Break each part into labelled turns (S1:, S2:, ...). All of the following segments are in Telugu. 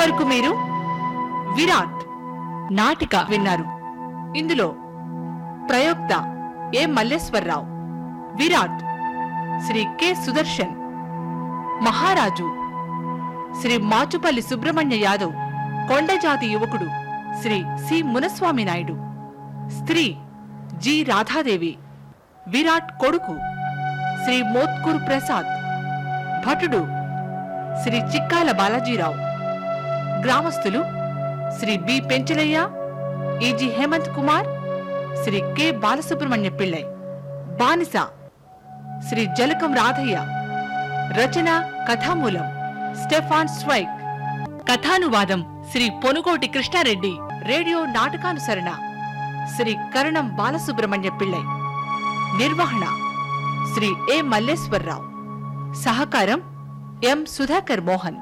S1: ఇంతవరకు మీరు విరాట్ నాటిక విన్నారు ఇందులో ప్రయోక్త ఏ మల్లేశ్వరరావు విరాట్ శ్రీ కె సుదర్శన్ మహారాజు శ్రీ మాచుపల్లి సుబ్రహ్మణ్య యాదవ్ కొండజాతి యువకుడు శ్రీ సి మునస్వామి నాయుడు స్త్రీ జి రాధాదేవి విరాట్ కొడుకు శ్రీ మోత్కూరు ప్రసాద్ భటుడు శ్రీ చిక్కాల బాలాజీరావు గ్రామస్తులు Shri B Penchalaiah E G Hemanth Kumar Shri K Balasubrahmanya Pillai బానిస శ్రీ జలకం రాధయ్య రచన కథామూలం స్టెఫాన్ స్వైక్ కథానువాదం శ్రీ పొనుగోటి కృష్ణారెడ్డి రేడియో నాటకానుసరణ శ్రీ కరణం బాలసుబ్రహ్మణ్య పిళ్ళై నిర్వహణ శ్రీ ఏ మల్లేశ్వరరావు సహకారం ఎం సుధాకర్ మోహన్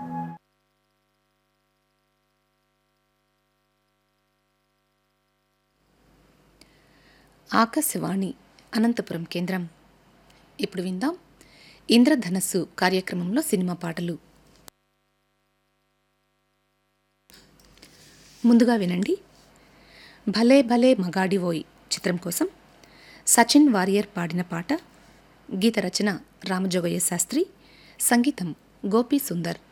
S2: ఆకాశవాణి అనంతపురం కేంద్రం ఇప్పుడు విందాం ఇంద్రధనస్సు కార్యక్రమంలో సినిమా పాటలు ముందుగా వినండి భలే భలే మగాడివోయ్ చిత్రం కోసం సచిన్ వారియర్ పాడిన పాట గీత రచన రామజోగయ్య శాస్త్రి సంగీతం గోపీ సుందర్